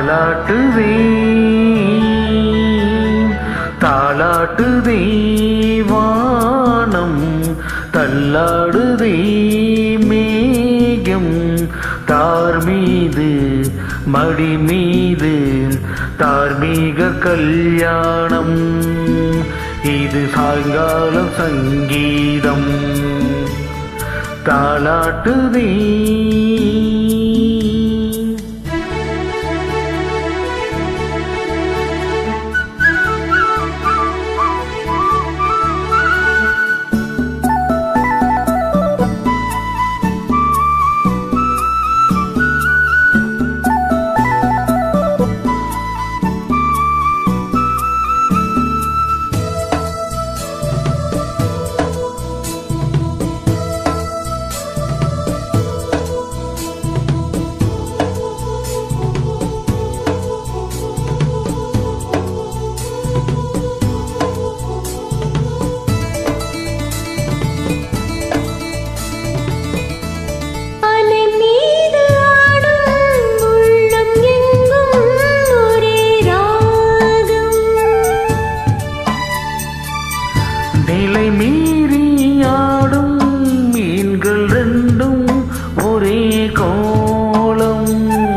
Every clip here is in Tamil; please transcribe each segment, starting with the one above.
தாலாட்டுதே தாலாட்டுதே வானம் தள்ளாடுதே மேகம் தார் மீது மடி மீது தார்மீக கல்யாணம் இது சாயங்காலம் சங்கீதம் தாலாட்டுதே அலை மீது ஆடும் உள்ளம் எங்கும் ஒரே ராகம் நிலை மீறி ஆடும் மீன்கள் ரெண்டும் ஒரே கோலம்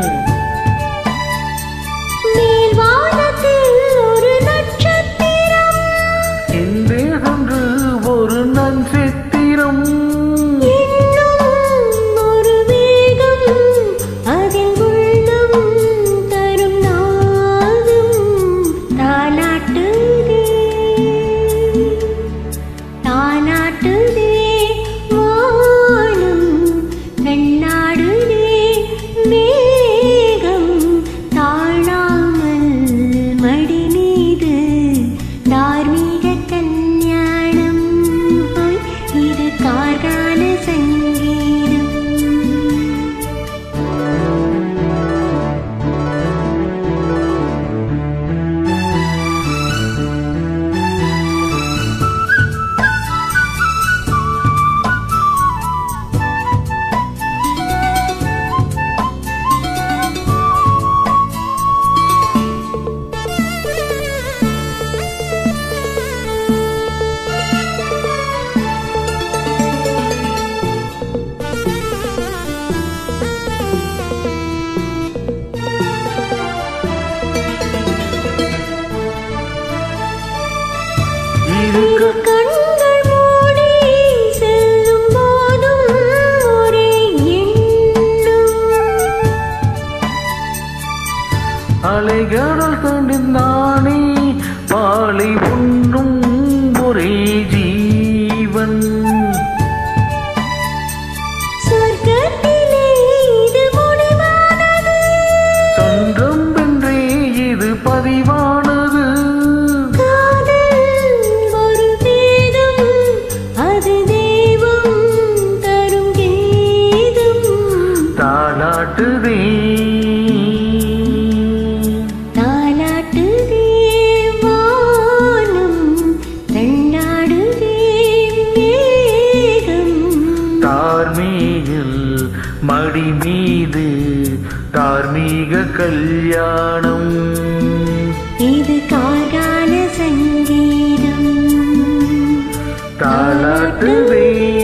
மேல் வானத்தில் ஒரு நட்சத்திரம் இந்த ஒன்று ஒரு நட்சத்திரம் இன்னும் ஒரு வேகம் அதில் உள்ளம் தரும் நாதம் தாலாட்டுதே தாலாட்டுதே வானம் கண்ணாடுதே மேகம் தாழாமல் மடி மீது தார்மீக கல்யாணம் ஹோய், இது கார்கால சங்கீதம் இது இரு கண்கள் மூடி செல்லும் போதும் ஒரே எண்ணம் அலைகடல் கண்டிருந்தானே பாலை உண்ணும் ஒரே ஜீவன் சொர்க்கத்திலே இது முடிவானது சொந்தம் என்றே இது பதிவானது காதல் ஒரு வேதம் அது தெய்வம் தரும் கீதம் தாலாட்டுதே தாலாட்டுதே வானம் தன்னாடுதே மேகம் தார்மீகில் மடி மீது தார்மீக கல்யாணம் இது கார்கால சங்கீதம் தாலாட்டுதே